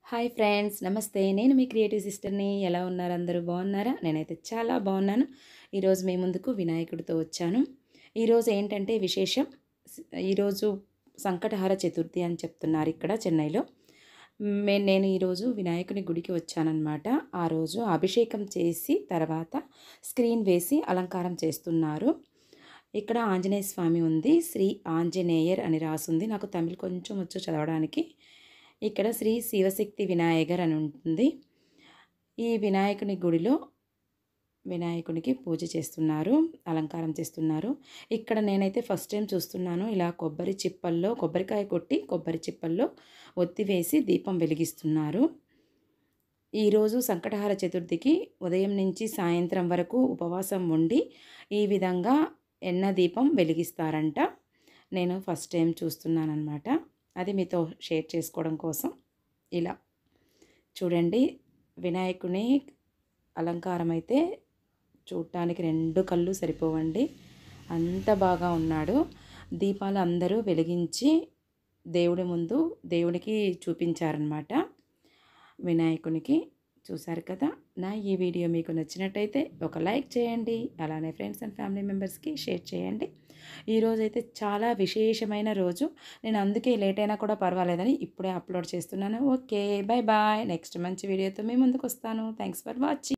hi friends నమస్తే నేను మీ creative సిస్టర్ని ఎలా ఉన్నారు అందరూ బాగున్నారా నేనైతే చాలా బాగున్నాను ఈరోజు మీ ముందుకు వినాయకుడితో వచ్చాను ఈరోజు ఏంటంటే విశేషం ఈరోజు సంకటహార చతుర్థి అని చెప్తున్నారు ఇక్కడ చెన్నైలో మే నేను ఈరోజు వినాయకుని గుడికి వచ్చానన్నమాట ఆ రోజు అభిషేకం చేసి తర్వాత స్క్రీన్ వేసి అలంకారం చేస్తున్నారు ఇక్కడ ఆంజనేయ స్వామి ఉంది శ్రీ ఆంజనేయర్ అని రాసుంది నాకు తమిళ్ కొంచెం వచ్చు చదవడానికి ఇక్కడ శ్రీ శివశక్తి వినాయకర్ అని ఉంటుంది ఈ వినాయకుని గుడిలో వినాయకునికి పూజ చేస్తున్నారు అలంకారం చేస్తున్నారు ఇక్కడ నేనైతే ఫస్ట్ టైం చూస్తున్నాను ఇలా కొబ్బరి చిప్పల్లో కొబ్బరికాయ కొట్టి కొబ్బరి చిప్పల్లో ఒత్తి వేసి దీపం వెలిగిస్తున్నారు ఈరోజు సంకటహార చతుర్థికి ఉదయం నుంచి సాయంత్రం వరకు ఉపవాసం ఉండి ఈ విధంగా ఎన్న దీపం వెలిగిస్తారంట నేను ఫస్ట్ టైం చూస్తున్నానమాట అది మీతో షేర్ చేసుకోవడం కోసం ఇలా చూడండి వినాయకుని అలంకారం అయితే చూడటానికి రెండు కళ్ళు సరిపోవండి అంత బాగా ఉన్నాడు దీపాలు అందరూ వెలిగించి దేవుడి ముందు దేవునికి చూపించారనమాట వినాయకునికి చూశారు కదా నా ఈ వీడియో మీకు నచ్చినట్టయితే ఒక లైక్ చేయండి అలానే ఫ్రెండ్స్ అండ్ ఫ్యామిలీ మెంబర్స్కి షేర్ చేయండి ఈరోజు అయితే చాలా విశేషమైన రోజు నేను అందుకే లేట్ అయినా కూడా పర్వాలేదని ఇప్పుడే అప్లోడ్ చేస్తున్నాను ఓకే బాయ్ బాయ్ నెక్స్ట్ మంచి వీడియోతో మీ ముందుకు వస్తాను థ్యాంక్స్ ఫర్ వాచింగ్